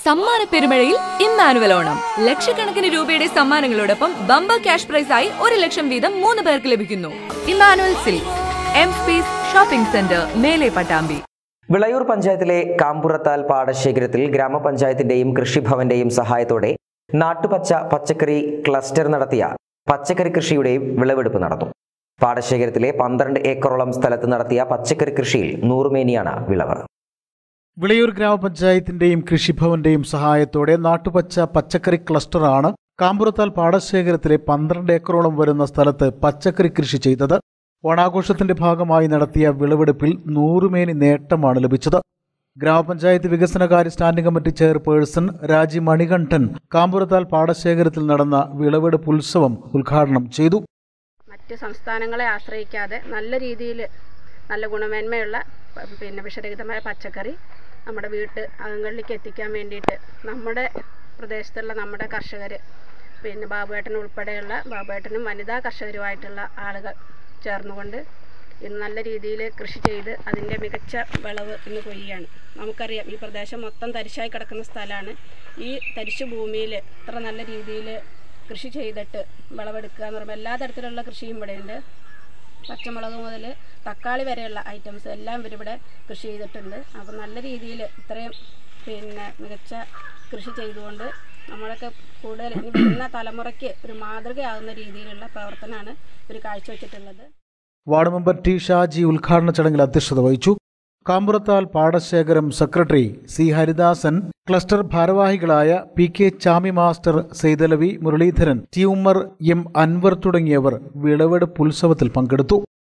സമ്മാന പെരുമഴയിൽ ഇമ്മാനുവൽ ഓണം ലക്ഷക്കണക്കിന് രൂപയുടെ സമ്മാനങ്ങളോടൊപ്പം ബമ്പർ ക്യാഷ് പ്രൈസായി ഒരു ലക്ഷം വീതം മൂന്ന് പേർക്ക് ലഭിക്കുന്നു Emmanuel silks M space shopping centre മേലെ പട്ടാമ്പി വിളയൂർ പഞ്ചായത്തിലെ കാമ്പുറത്താൽ പാടശേഖരത്തിൽ ഗ്രാമപഞ്ചായത്തിന്റെയും കൃഷിഭവന്റെയും സഹായത്തോടെ നാട്ടുപച്ച പച്ചക്കറി ക്ലസ്റ്റർ നടത്തിയ പച്ചക്കറി കൃഷിയുടെയും വിളവെടുപ്പ് നടന്നു പാടശേഖരത്തിലെ പന്ത്രണ്ട് ഏക്കറോളം സ്ഥലത്ത് നടത്തിയ പച്ചക്കറി കൃഷിയിൽ നൂറുമേനിയാണ് വിളവ് വിളയൂർ ഗ്രാമപഞ്ചായത്തിന്റെയും കൃഷിഭവന്റെയും സഹായത്തോടെ നാട്ടുപച്ച പച്ചക്കറി ക്ലസ്റ്ററാണ് കാമ്പുറത്താൽ പാടശേഖരത്തിലെ പന്ത്രണ്ട് ഏക്കറോളം വരുന്ന സ്ഥലത്ത് പച്ചക്കറി കൃഷി ചെയ്തത് ഓണാഘോഷത്തിന്റെ ഭാഗമായി നടത്തിയ വിളവെടുപ്പിൽ നൂറുമേനി നേട്ടമാണ് ലഭിച്ചത് ഗ്രാമപഞ്ചായത്ത് വികസനകാര്യ സ്റ്റാൻഡിംഗ് കമ്മിറ്റി ചെയർപേഴ്സൺ രാജി മണികണ്ഠൻ കാമ്പുറത്താൽ പാടശേഖരത്തിൽ നടന്ന വിളവെടുപ്പ് ഉത്സവം ഉദ്ഘാടനം ചെയ്തു മറ്റ് സംസ്ഥാനങ്ങളെ ആശ്രയിക്കാതെ നല്ല രീതിയിൽ നല്ല ഗുണമേന്മയുള്ള പ- പിന്നെ വിഷരഹിതമായ പച്ചക്കറി നമ്മുടെ വീട്ട് അകങ്ങളിലേക്ക് എത്തിക്കാൻ വേണ്ടിയിട്ട് നമ്മുടെ പ്രദേശത്തുള്ള നമ്മുടെ കർഷകർ പിന്നെ ബാബുവേട്ടൻ ഉൾപ്പെടെയുള്ള ബാബുവേട്ടനും വനിതാ കർഷകരുമായിട്ടുള്ള ആളുകൾ ചേർന്നുകൊണ്ട് ഇന്ന് നല്ല രീതിയിൽ കൃഷി ചെയ്ത് അതിൻ്റെ മികച്ച വിളവ് ഇന്ന് കൊയ്യാണ് നമുക്കറിയാം ഈ പ്രദേശം മൊത്തം തരിശായി കിടക്കുന്ന സ്ഥലമാണ് ഈ തരിശു ഭൂമിയിൽ ഇത്ര നല്ല രീതിയിൽ കൃഷി ചെയ്തിട്ട് വിളവെടുക്കുക എന്ന് പറയുമ്പോൾ എല്ലാ തരത്തിലുള്ള കൃഷിയും ഇവിടെയുണ്ട് പച്ചമുളക് മുതൽ തക്കാളി വരെയുള്ള ഐറ്റംസ് എല്ലാം ഇവരിവിടെ കൃഷി ചെയ്തിട്ടുണ്ട് അപ്പോൾ നല്ല രീതിയിൽ ഇത്രയും പിന്നെ മികച്ച കൃഷി ചെയ്തുകൊണ്ട് നമ്മളൊക്കെ കൂടുതൽ ഇനി വരുന്ന തലമുറയ്ക്ക് ഒരു മാതൃകയാകുന്ന രീതിയിലുള്ള പ്രവർത്തനമാണ് ഇവർ കാഴ്ചവെച്ചിട്ടുള്ളത് വാർഡ് മെമ്പർ ടി ഷാജി ഉദ്ഘാടന ചടങ്ങിൽ അധ്യക്ഷത വഹിച്ചു കാമ്പുറത്താൽ പാടശേഖരം സെക്രട്ടറി സി ഹരിദാസൻ ക്ലസ്റ്റർ ഭാരവാഹികളായ P K Chami master Saithalavi Muraleedharan T Ummer M Anwar തുടങ്ങിയവർ വിളവെടുപ്പ് ഉത്സവത്തിൽ പങ്കെടുത്തു